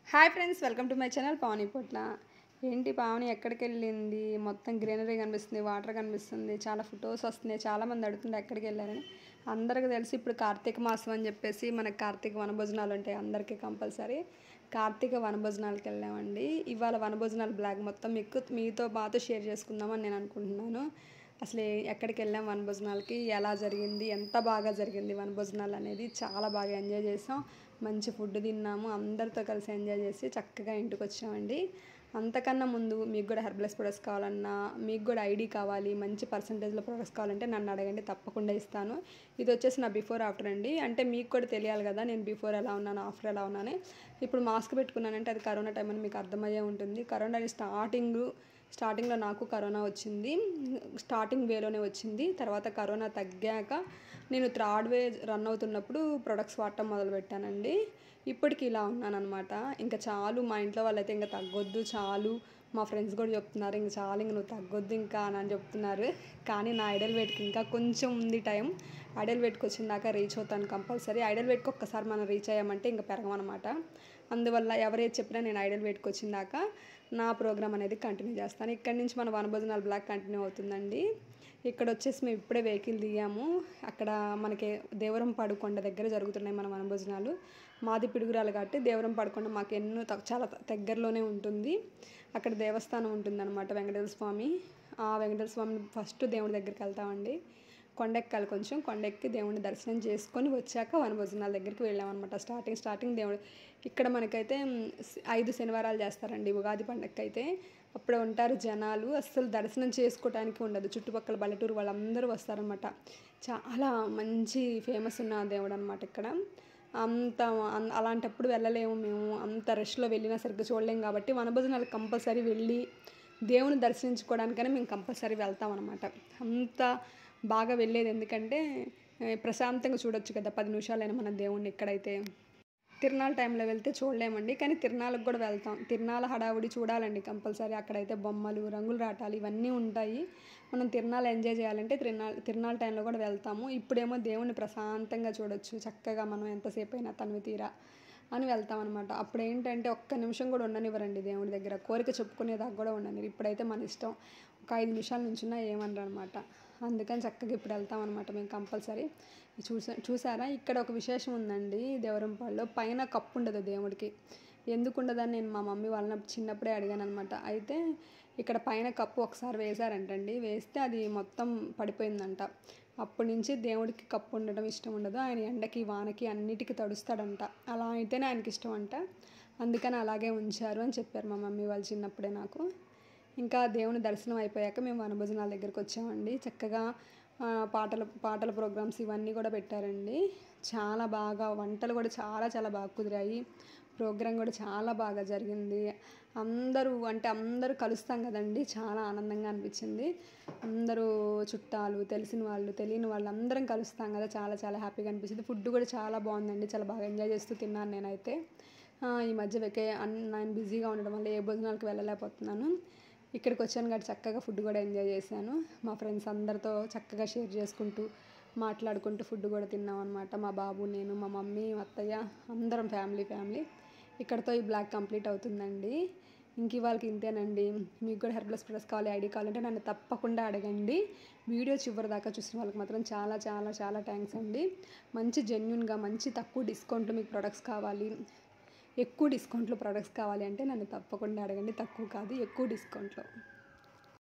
hi friends welcome to my channel Pavani Potla ఏంటి పావని ఎక్కడికి వెళ్ళింది మొత్తం గ్రీనరీ కనిపిస్తుంది వాటర్ కనిపిస్తుంది చాలా ఫొటోస్ వస్తున్నాయి చాలామంది అడుగుతుండే ఎక్కడికి వెళ్ళారని అందరికీ తెలిసి ఇప్పుడు కార్తీక మాసం అని చెప్పేసి మనకి కార్తీక వనభోజనాలు ఉంటాయి అందరికీ కంపల్సరీ కార్తీక వనభోజనాలకు వెళ్ళామండి ఇవాళ వనభోజనాలు బ్లాగ్ మొత్తం మీకు మీతో పాటు షేర్ చేసుకుందామని నేను అనుకుంటున్నాను అసలు ఏ- ఎక్కడికి వెళ్ళాం వనభోజనాలకి ఎలా జరిగింది ఎంత బాగా జరిగింది వనభోజనాలు అనేది చాలా బాగా ఎంజాయ్ చేసాం మంచి ఫుడ్ తిన్నాము అందరితో కలిసి ఎంజాయ్ చేసి చక్కగా ఇంటికి వచ్చామండి అంతకన్నా ముందు మీకు కూడా హెర్బలెస్ ప్రొడక్ట్స్ కావాలన్నా మీకు కూడా ఐడి కావాలి మంచి పర్సంటేజ్లో ప్రొడక్ట్స్ కావాలంటే నన్ను అడగండి తప్పకుండా ఇస్తాను ఇది వచ్చేసి నా బిఫోర్ ఆఫ్టర్ అండి అంటే మీకు కూడా తెలియాలి కదా నేను బిఫోర్ ఎలా ఉన్నాను ఆఫ్టర్ ఎలా ఉన్నాను ఇప్పుడు మాస్క్ పెట్టుకున్నానంటే అది కరోనా టైం అని మీకు అర్థమయ్యే ఉంటుంది కరోనా స్టార్టింగ్ స్టార్టింగ్లో నాకు కరోనా వచ్చింది స్టార్టింగ్ వేలోనే వచ్చింది తర్వాత కరోనా తగ్గాక నేను థర్డ్ వే రన్ అవుతున్నప్పుడు ప్రొడక్ట్స్ వాడటం మొదలుపెట్టానండి ఇప్పటికి ఇలా ఉన్నాను అనమాట ఇంకా చాలు మా ఇంట్లో వాళ్ళైతే ఇంకా తగ్గొద్దు చాలు మా ఫ్రెండ్స్ కూడా చెప్తున్నారు ఇంకా చాలు ఇంక నువ్వు తగ్గొద్దు ఇంకా అని చెప్తున్నారు కానీ నా ఐడల్ వెయిట్కి ఇంకా కొంచెం ఉంది టైం ఐడల్ వెయిట్కి వచ్చిన దాకా రీచ్ అవుతాను కంపల్సరీ ఐడల్ వెయిట్కి ఒక్కసారి మనం రీచ్ అయ్యామంటే ఇంకా పెరగమన్నమాట అందువల్ల ఎవరైతే చెప్పినా నేను ఐడల్ వెయిట్కి వచ్చిన దాకా నా ప్రోగ్రామ్ అనేది కంటిన్యూ చేస్తాను ఇక్కడ నుంచి మన వనభోజనాలు బ్లాక్ కంటిన్యూ అవుతుందండి ఇక్కడ వచ్చేసి మేము ఇప్పుడే వెహికల్ దిగాము అక్కడ మనకి దేవరం పడుకొండ దగ్గర జరుగుతున్నాయి మన వనభోజనాలు మాది పిడుగురాలు కాబట్టి దేవరం పడుకొండ మాకు ఎన్నో తక్- చాలా త- దగ్గరలోనే ఉంటుంది అక్కడ దేవస్థానం ఉంటుందన్నమాట వెంకటేశ్వర స్వామి ఆ వెంకటేశ్వర స్వామి ఫస్ట్ దేవుడి దగ్గరికి వెళ్తామండి కొండెక్కాలి కొంచెం కొండెక్కి దేవుడిని దర్శనం చేసుకొని వచ్చాక వనభోజనాల దగ్గరికి వెళ్ళామన్నమాట స్టార్టింగ్ స్టార్టింగ్ దేవుడు ఇక్కడ మనకైతే మ్, స్- ఐదు శనివారాలు చేస్తారండి ఉగాది పండగకి అయితే అప్పుడు ఉంటారు జనాలు అస్సలు దర్శనం చేసుకోవడానికి ఉండదు చుట్టుపక్కల పల్లెటూరు వాళ్ళందరూ వస్తారనమాట చాలా మంచి ఫేమస్ ఉన్న దేవుడు అనమాట ఇక్కడ అంత అన్- అలాంటప్పుడు వెళ్ళలేము మేము అంత రష్లో వెళ్ళినా సరిగ్గా చూడలేము కాబట్టి వనభోజనాలు కంపల్సరీ వెళ్ళి దేవుని దర్శించుకోవడానికైనా మేము కంపల్సరీ వెళ్తాం అనమాట అంత బాగా వెళ్ళేది ఎందుకంటే ఏ, ప్రశాంతంగా చూడొచ్చు కదా పది నిమిషాలైనా మన దేవుణ్ణి ఇక్కడైతే తిరునాళ్ళ టైంలో వెళ్తే చూడలేమండి కానీ తిరునాళ్ళకి కూడా వెళ్తాం తిరునాళ్ళ హడావుడి చూడాలండి కంపల్సరీ అక్కడైతే బొమ్మలు రంగులు రాటాలు ఇవన్నీ ఉంటాయి మనం తిరునాళ్ళు ఎంజాయ్ చేయాలంటే తిరునాళ్ళ తిరునాళ్ళ టైంలో కూడా వెళ్తాము ఇప్పుడేమో దేవుణ్ణి ప్రశాంతంగా చూడొచ్చు చక్కగా మనం ఎంతసేపు అయినా తనివి తీరా అని వెళ్తాం అనమాట అప్పుడు ఏంటంటే ఒక్క నిమిషం కూడా ఉండనివ్వరండి దేవుడి దగ్గర కోరిక చెప్పుకునేదాకా కూడా ఉండనివ్వరు ఇప్పుడైతే మన ఇష్టం ఒక ఐదు నిమిషాల నుంచున్నా ఏమనరు అనమాట అందుకని చక్కగా ఇప్పుడు వెళ్తాం అనమాట మేము కంపల్సరీ చూసా చూసారా ఇక్కడ ఒక విశేషం ఉందండి దేవరంపాడులో పైన కప్పు ఉండదు దేవుడికి ఎందుకు ఉండదని నేను మా మమ్మీ వాళ్ళని చిన్నప్పుడే అడిగాను అనమాట అయితే ఇక్కడ పైన కప్పు ఒకసారి వేశారంటండి వేస్తే అది మొత్తం పడిపోయిందంట అప్పటి నుంచి దేవుడికి కప్పు ఉండడం ఇష్టం ఉండదు ఆయన ఎండకి వానకి అన్నిటికీ తడుస్తాడంట అలా అయితేనే ఆయనకి ఇష్టం అంట అందుకని అలాగే ఉంచారు అని చెప్పారు మా మమ్మీ వాళ్ళు చిన్నప్పుడే నాకు ఇంకా దేవుని దర్శనం అయిపోయాక మేము వనభోజనాల దగ్గరికి వచ్చామండి చక్కగా ఆ, పాటల పాటల ప్రోగ్రామ్స్ ఇవన్నీ కూడా పెట్టారండి చాలా బాగా వంటలు కూడా చాలా చాలా బాగా కుదిరాయి ప్రోగ్రామ్ కూడా చాలా బాగా జరిగింది అందరూ అంటే అందరూ కలుస్తాం కదండి చాలా ఆనందంగా అనిపించింది అందరూ చుట్టాలు తెలిసిన వాళ్ళు తెలియని వాళ్ళు అందరం కలుస్తాం కదా చాలా చాలా హ్యాపీగా అనిపించింది ఫుడ్ కూడా చాలా బాగుందండి చాలా బాగా ఎంజాయ్ చేస్తూ తిన్నాను నేనైతే ఆ, ఈ మధ్య వెకే అన్ నేను బిజీగా ఉండడం వల్ల ఏ భోజనాలకు వెళ్ళలేకపోతున్నాను ఇక్కడికి వచ్చాను కాబట్టి చక్కగా ఫుడ్ కూడా ఎంజాయ్ చేశాను మా ఫ్రెండ్స్ అందరితో చక్కగా షేర్ చేసుకుంటూ మాట్లాడుకుంటూ ఫుడ్ కూడా తిన్నాం అనమాట మా బాబు నేను మా మమ్మీ మా అత్తయ్య అందరం ఫ్యామిలీ ఫ్యామిలీ ఇక్కడతో ఈ బ్లాగ్ కంప్లీట్ అవుతుందండి ఇంక ఇవాళకి ఇంతేనండి మీకు కూడా హెర్బలస్ ప్రొడక్ట్స్ కావాలి ఐడి కావాలంటే నన్ను తప్పకుండా అడగండి వీడియో చివరి దాకా చూసిన వాళ్ళకి మాత్రం చాలా చాలా చాలా థ్యాంక్స్ అండి మంచి జెన్యున్గా మంచి తక్కువ డిస్కౌంట్లో మీకు ప్రొడక్ట్స్ కావాలి ఎక్కువ డిస్కౌంట్లో ప్రొడక్ట్స్ కావాలి అంటే నన్ను తప్పకుండా అడగండి తక్కువ కాదు ఎక్కువ డిస్కౌంట్లో